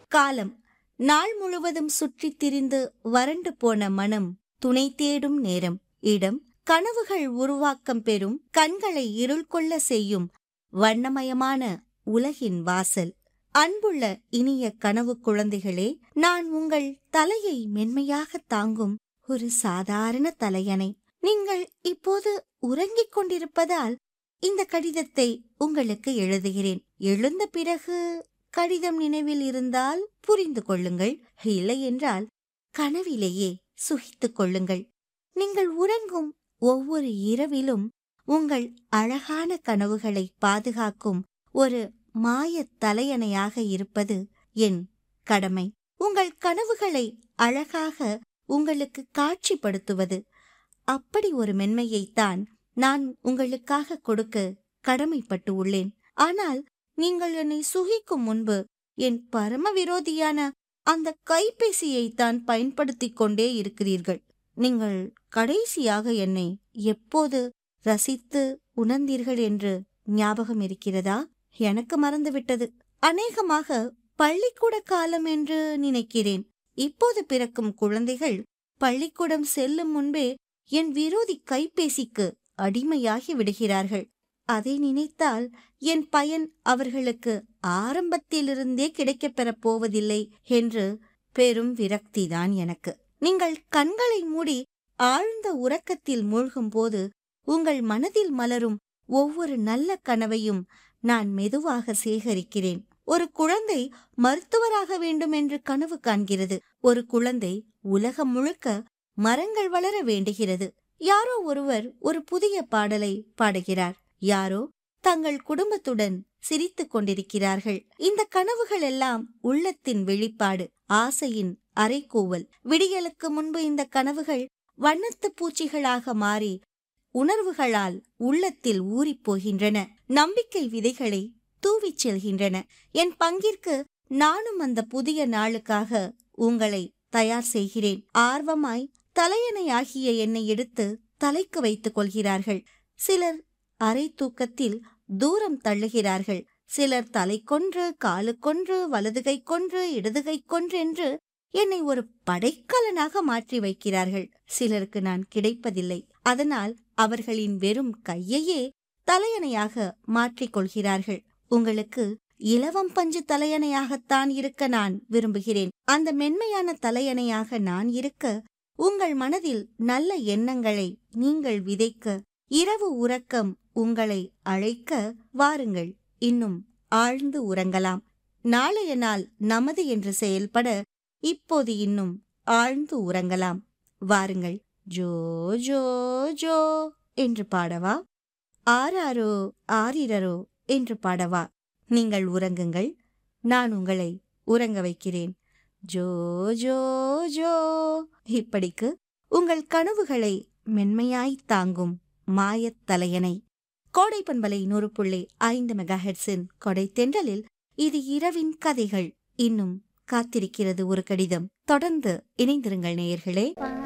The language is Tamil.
காலம் நாள் முழுவதும் சுற்றித் திரிந்து வறண்டு போன மனம் துணை தேடும் நேரம் இடம் கனவுகள் உருவாக்கம் பெறும் கண்களை இருள் கொள்ள செய்யும் வண்ணமயமான உலகின் வாசல் அன்புள்ள இனிய கனவு குழந்தைகளே நான் உங்கள் தலையை மென்மையாக தாங்கும் ஒரு சாதாரண தலையணை நீங்கள் இப்போது உறங்கிக் கொண்டிருப்பதால் இந்த கடிதத்தை உங்களுக்கு எழுதுகிறேன் எழுந்த பிறகு கடிதம் நினைவில் இருந்தால் புரிந்து கொள்ளுங்கள் இல்லை என்றால் கனவிலேயே சுகித்துக் கொள்ளுங்கள் நீங்கள் உறங்கும் ஒவ்வொரு இரவிலும் உங்கள் அழகான கனவுகளை பாதுகாக்கும் ஒரு மாயத் தலையணையாக இருப்பது என் கடமை உங்கள் கனவுகளை அழகாக உங்களுக்கு காட்சிப்படுத்துவது அப்படி ஒரு மென்மையைத்தான் நான் உங்களுக்காக கொடுக்க கடமைப்பட்டு உள்ளேன் ஆனால் நீங்கள் என்னை சுகிக்கும் முன்பு என் பரம விரோதியான அந்த கைபேசியைத்தான் பயன்படுத்திக் கொண்டே இருக்கிறீர்கள் நீங்கள் கடைசியாக என்னை எப்போது ரசித்து உணர்ந்தீர்கள் என்று ஞாபகம் இருக்கிறதா எனக்கு மறந்துவிட்டது அநேகமாக பள்ளிக்கூட காலம் என்று நினைக்கிறேன் இப்போது பிறக்கும் குழந்தைகள் பள்ளிக்கூடம் செல்லும் முன்பே என் விரோதி கைபேசிக்கு அடிமையாகி விடுகிறார்கள் அதை நினைத்தால் என் பயன் அவர்களுக்கு ஆரம்பத்திலிருந்தே கிடைக்கப் பெறப் போவதில்லை என்று பெரும் விரக்திதான் எனக்கு நீங்கள் கண்களை மூடி ஆழ்ந்த உறக்கத்தில் மூழ்கும் போது உங்கள் மனதில் மலரும் ஒவ்வொரு நல்ல கனவையும் நான் மெதுவாக சேகரிக்கிறேன் ஒரு குழந்தை மருத்துவராக வேண்டும் என்று கனவு காண்கிறது ஒரு குழந்தை உலகம் முழுக்க மரங்கள் வளர வேண்டுகிறது யாரோ ஒருவர் ஒரு புதிய பாடலை பாடுகிறார் யாரோ தங்கள் குடும்பத்துடன் சிரித்துக் கொண்டிருக்கிறார்கள் இந்த கனவுகள் எல்லாம் உள்ளத்தின் வெளிப்பாடு ஆசையின் அரைக்கூவல் விடியலுக்கு முன்பு இந்த கனவுகள் வண்ணத்து பூச்சிகளாக மாறி உணர்வுகளால் உள்ளத்தில் ஊறிப் போகின்றன நம்பிக்கை விதைகளை தூவிச் செல்கின்றன என் பங்கிற்கு நானும் அந்த புதிய நாளுக்காக உங்களை தயார் செய்கிறேன் ஆர்வமாய் தலையணையாகிய என்னை எடுத்து தலைக்கு வைத்துக் கொள்கிறார்கள் சிலர் அரை தூக்கத்தில் தூரம் தள்ளுகிறார்கள் சிலர் தலை கொன்று காலுக்கொன்று வலது கை கொன்று இடது கை கொன்று என்று என்னை ஒரு படைக்கலனாக மாற்றி வைக்கிறார்கள் சிலருக்கு நான் கிடைப்பதில்லை அதனால் அவர்களின் வெறும் கையையே தலையணையாக மாற்றிக் கொள்கிறார்கள் உங்களுக்கு இலவம் பஞ்சு தலையணையாகத்தான் இருக்க நான் விரும்புகிறேன் அந்த மென்மையான தலையணையாக நான் இருக்க உங்கள் மனதில் நல்ல எண்ணங்களை நீங்கள் விதைக்க இரவு உறக்கம் உங்களை அழைக்க வாருங்கள் இன்னும் ஆழ்ந்து உறங்கலாம் நாளைய நாள் நமது என்று செயல்பட இப்போது இன்னும் ஆழ்ந்து உறங்கலாம் வாருங்கள் ஜோ ஜோ ஜோ என்று பாடவா ஆராரோ ஆரிரரோ என்று பாடவா நீங்கள் உறங்குங்கள் நான் உங்களை உறங்க வைக்கிறேன் ஜோ ஜோ ஜோ இப்படிக்கு உங்கள் கனவுகளை மென்மையாய் தாங்கும் மாயத் தலையணை கோடை பண்பலை நூறு புள்ளி ஐந்து மெகாஹெட்ஸின் கொடை தென்றலில் இது இரவின் கதைகள் இன்னும் காத்திருக்கிறது ஒரு கடிதம் தொடர்ந்து இணைந்திருங்கள் நேயர்களே